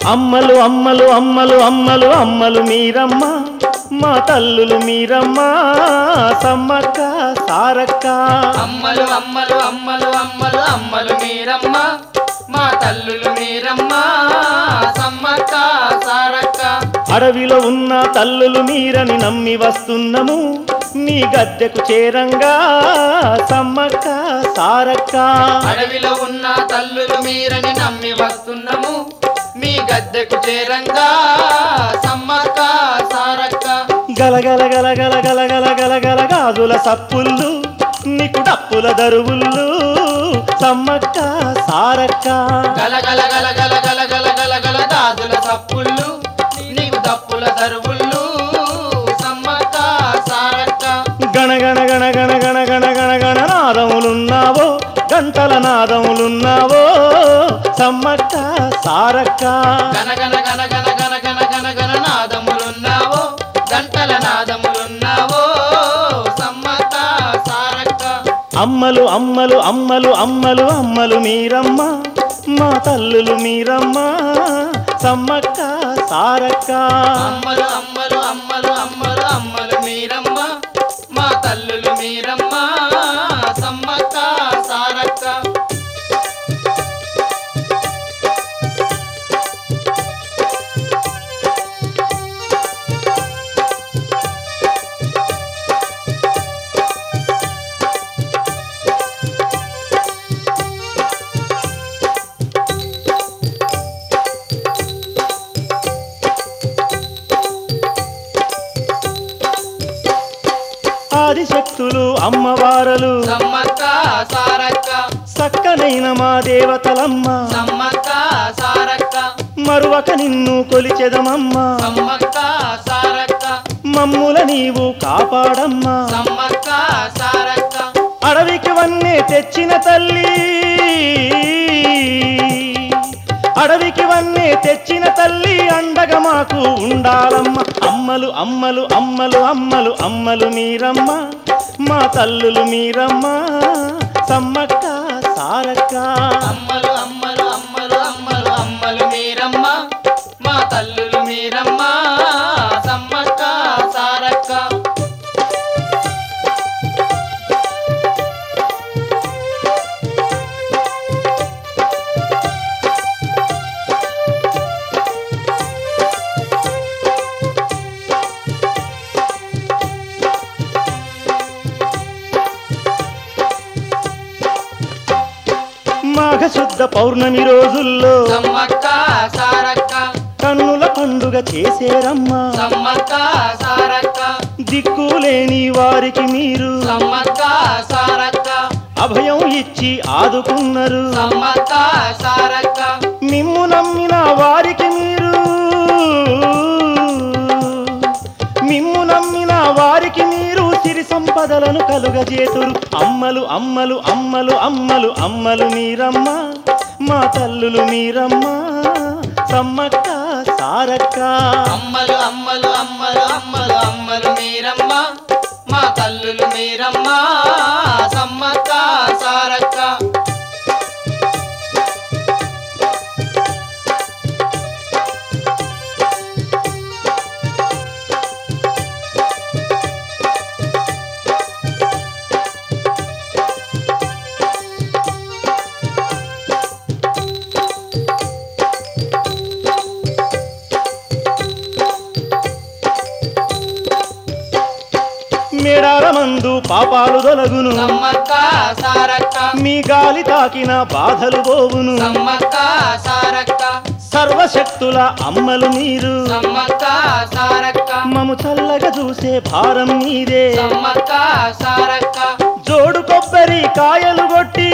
అమ్మలు అమ్మలు అమ్మలు అమ్మలు అమ్మలు మీరమ్మ మా తల్లులు మీరమ్మ సమ్మక్క సారక్క అమ్మలు అమ్మలు అమ్మలు అమ్మలు అమ్మలు మీరమ్మ మా తల్లులు మీరమ్మ సమ్మక్క సారక్క అడవిలో ఉన్న తల్లులు మీరని నమ్మి వస్తున్నాము మీ గద్దెకు చేరంగా సమ్మక్క సారక్క అడవిలో ఉన్న తల్లులు మీరని నమ్మి వస్తున్నాము మీ గద్దెకు చేరంగా సమ్మక్క సారక్క గలగల గలగల గలగల గలగల గాజుల సప్పుళ్ళు నీకు డప్పుల దరువుళ్ళు సమ్మక్క సారక్క గల గల గల గల గల గల గల గల దాదుల సప్పుళ్ళు నీకు దప్పుల దరువుళ్ళు సమ్మక్క సారక్క గణగణ గణ గణ గణ గణ గణ గణ నాదములున్నావో గంటల నాదములున్నావో సమ్మక్క సారక్క గన గన గన గన గన గన గన గన నాదములున్నావో గంటల నాదములున్నావో సమ్మక్క సారక్క అమ్మలు అమ్మలు అమ్మలు అమ్మలు అమ్మలు మీరమ్మ మా తల్లులు మీరమ్మ సమ్మక్క సారక్క అమ్మలు అమ్మలు అమ్మలు అమ్మలు అమ్మలు మీరమ్మ మా తల్లులు మీరమ్మ సమ్మక్క సారక్క ఆదిశక్తులు అమ్మవారలు సమ్మక్క సారక్క సక్కనైన మా దేవతలమ్మ సమ్మక్క సారక్క మరువక నిన్ను కొలిచెదమమ్మ సమ్మక్క సారక్క మమ్ముల నీవు కాపాడమ్మా సమ్మక్క సారక్క అడవికి వన్నే తెచ్చిన తల్లి అడవికి వన్నే తెచ్చిన తల్లి అండగా మాకు ఉండాలమ్మ అమ్మలు అమ్మలు అమ్మలు అమ్మలు అమ్మలు మీరమ్మ మా తల్లులు మీరమ్మ సమ్మక్క సారక్క అమ్మలు అమ్మలు అమ్మలు అమ్మలు అమ్మలు మీరమ్మ మా తల్లులు మీరమ్మ సమ్మక్క సారక్క మాఘశుద్ధ పౌర్ణమి రోజుల్లో సమ్మక్క సారక్క కన్నుల పండుగ చేసేరమ్మా సమ్మక్క సారక్క దిక్కులేని వారికి మీరు సమ్మక్క సారక్క అభయం ఇచ్చి ఆదుకున్నారు సమ్మక్క సారక్క మిమ్ము నమ్మిన వారికి మీరు మిమ్ము నమ్మిన వారికి మీరు సిరి సంపదలను కలుగజేతురు అమ్మలు అమ్మలు అమ్మలు అమ్మలు అమ్మలు మీరమ్మ మా తల్లులు మీరమ్మ సమ్మక్క సారక్క అమ్మలు అమ్మలు అమ్మలు అమ్మలు అమ్మలు మీరమ్మ మా తల్లులు మీరమ్మ సమ్మక్క సారక్క మేడార మందు పాపాలు తొలగును సమ్మక్క సారక్క మీ గాలి తాకిన బాధలు పోవును సమ్మక్క సారక్క సర్వశక్తుల అమ్మలు మీరు సమ్మక్క సారక్క మము చల్లగా చూసే భారం మీదే సమ్మక్క సారక్క జోడు కొబ్బరి కాయలు కొట్టి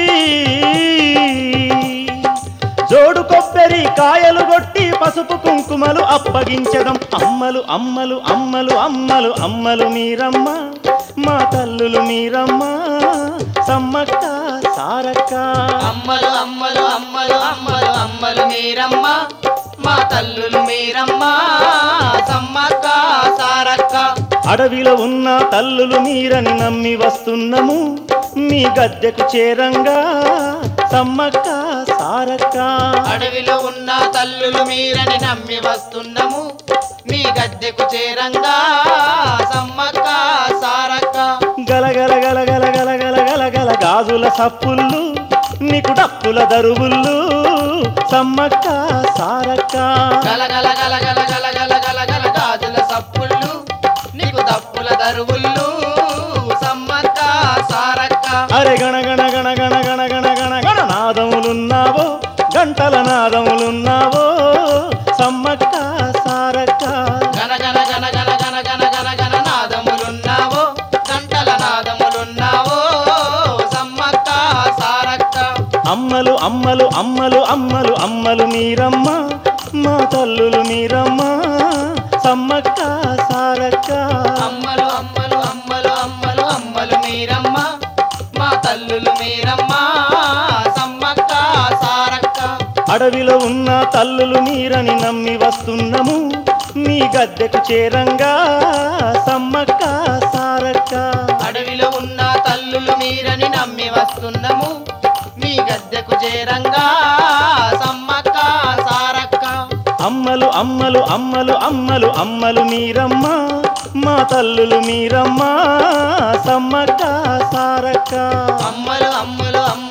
జోడు కొబ్బరి కాయలు కొట్టి పసుపు కుంకుమలు అప్పగించడం అమ్మలు అమ్మలు అమ్మలు అమ్మలు అమ్మలు మీరమ్మ మా తల్లులు మీరమ్మ సమ్మక్క సారక్క అమ్మలు అమ్మలు అమ్మలు అమ్మలు అమ్మలు మీరమ్మ మా తల్లులు మీరమ్మ సమ్మక్క సారక్క అడవిలో ఉన్న తల్లులు మీరని నమ్మి వస్తున్నాము మీ గద్దెకు చేరంగా సమ్మక్క సారక్క అడవిలో ఉన్న తల్లులు మీరని నమ్మి వస్తున్నాము మీ గద్దెకు చేరంగా సమ్మక్క సారక్క గలగల గలగల గలగల గలగల గాజుల సప్పుళ్ళు నీకు డప్పుల దరువుళ్ళు సమ్మక్క సారక్క గలగల గలగల గలగల గలగల గాజుల సప్పుళ్ళు నీకు దప్పుల దరువుళ్ళు సమ్మక్క సారక్క అరే గణ గణ గణ గణ గణ గణ గణ గణ నాదములున్నావో గంటల నాదములున్నావో సమ్మక్క సారక్క గన గన గన గన గన గన గన గన నాదములున్నావో గంటల నాదములున్నావో సమ్మక్క సారక్క అమ్మలు అమ్మలు అమ్మలు అమ్మలు అమ్మలు మీరమ్మ మా తల్లులు మీరమ్మ సమ్మక్క సారక్క అమ్మలు అమ్మలు అమ్మలు అమ్మలు అమ్మలు మీరమ్మ మా తల్లులు మీరమ్మ సమ్మక్క సారక్క అడవిలో ఉన్న తల్లులు మీరని నమ్మి వస్తున్నాము మీ గద్దెకు చేరంగా సమ్మక్క సారక్క అడవిలో ఉన్న తల్లులు మీరని నమ్మి వస్తున్నాము మీ గద్దెకు చేరంగా సమ్మక్క సారక్క అమ్మలు అమ్మలు అమ్మలు అమ్మలు అమ్మలు మీరమ్మ మా తల్లులు మీరమ్మ సమ్మక్క సారక్క అమ్మలు అమ్మలు అమ్మ